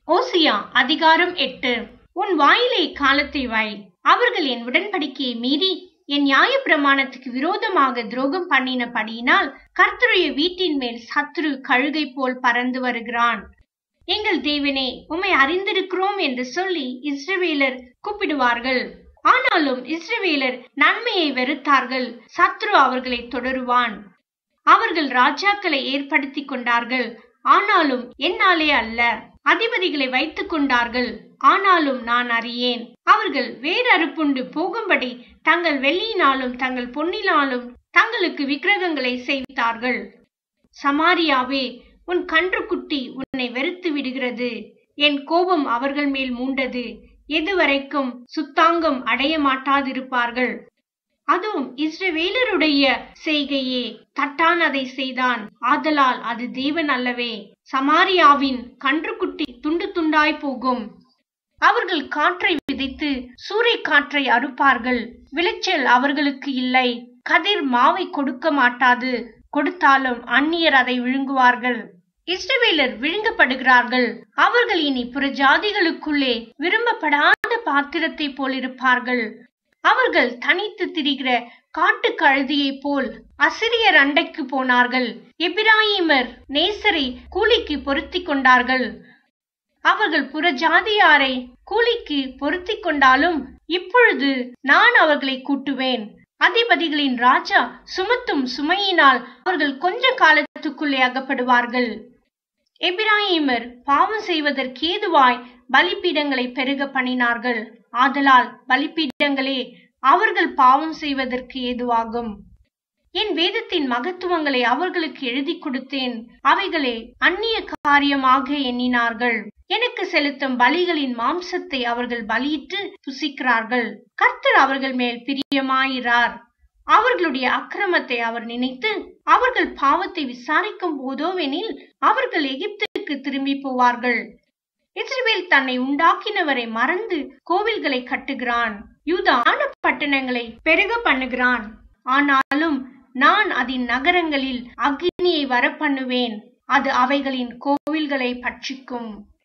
ஓசியா அதிகாரம் எட்டு உன் வாயிலே காலத்தை வை அவர்கள் என் உடன்படிக்கையை மீறி என் நியாய பிரமாணத்துக்கு விரோதமாக துரோகம் பண்ணினபடியினால் கர்த்தருடைய வீட்டின் மேல் சத்துரு கழுகை போல் பறந்து வருகிறான் எங்கள் தேவனே உம்மை அறிந்திருக்கிறோம் என்று சொல்லி இஸ்ரவேலர் கூப்பிடுவார்கள் ஆனாலும் இஸ்ரவேலர் நன்மையை வெறுத்தார்கள் சத்ரு அவர்களை தொடருவான் அவர்கள் ராஜாக்களை ஏற்படுத்தி கொண்டார்கள் ஆனாலும் என்னாலே அல்ல அதிபதிகளை வைத்துக் கொண்டார்கள் ஆனாலும் நான் அறியேன் அவர்கள் வேறறுப்புண்டு போகும்படி தங்கள் வெள்ளியினாலும் தங்கள் பொன்னினாலும் தங்களுக்கு விக்கிரகங்களை செய்தார்கள் சமாரியாவே உன் கன்றுக்குட்டி உன்னை வெறுத்து விடுகிறது என் கோபம் அவர்கள் மேல் மூண்டது எதுவரைக்கும் சுத்தாங்கம் அடைய மாட்டாதிருப்பார்கள் அதுவும் இஸ்ரவேலருடைய செய்கையே தட்டான் அதை செய்தான் ஆதலால் அது தேவன் அல்லவே சமாரியாவின் கன்றுக்குட்டி துண்டு துண்டாய் போகும் அவர்கள் காற்றை விதைத்து சூறை காற்றை அறுப்பார்கள் விளைச்சல் அவர்களுக்கு இல்லை கதிர் மாவை கொடுக்க மாட்டாது கொடுத்தாலும் அந்நியர் அதை விழுங்குவார்கள் இஸ்ரவேலர் விழுங்கப்படுகிறார்கள் அவர்கள் இனி புற ஜாதிகளுக்குள்ளே விரும்பப்படாத பாத்திரத்தை போல் இருப்பார்கள் அவர்கள் தனித்து திரிகிற காட்டு கழுதியை போல் அசிரியர் அண்டைக்கு போனார்கள் எபிராயிமர் நேசரை கூலிக்கு பொருத்தி கொண்டார்கள் அவர்கள் புறஜாதியாரை கூலிக்கு பொருத்தி கொண்டாலும் இப்பொழுது நான் அவர்களை கூட்டுவேன் அதிபதிகளின் ராஜா சுமத்தும் சுமையினால் அவர்கள் கொஞ்ச காலத்துக்குள்ளே அகப்படுவார்கள் எபிராயிமர் பாவம் செய்வதற்கேதுவாய் பலிபீடங்களை பெருக பண்ணினார்கள் ஆதலால் பலிபீடங்களே அவர்கள் பாவம் செய்வதற்கு ஏதுவாகும் என் வேதத்தின் மகத்துவங்களை அவர்களுக்கு எழுதி கொடுத்தேன் அவைகளை அந்நிய காரியமாக எண்ணினார்கள் எனக்கு செலுத்தும் பலிகளின் மாம்சத்தை அவர்கள் பலியிட்டு புசிக்கிறார்கள் கர்த்தர் அவர்கள் மேல் பிரியமாயிரார் அவர்களுடைய அக்கிரமத்தை அவர் நினைத்து அவர்கள் பாவத்தை விசாரிக்கும் போதோவெனில் அவர்கள் எகிப்துக்கு திரும்பி போவார்கள் இஸ்ரவேல் தன்னை உண்டாக்கினவரை மறந்து கோவில்களை கட்டுகிறான் யூதான பட்டணங்களை பெருக பண்ணுகிறான் ஆனாலும் நான் அதன் நகரங்களில் அக்னியை வரப்பண்ணுவேன் அது அவைகளின் கோவில்களை பட்சிக்கும்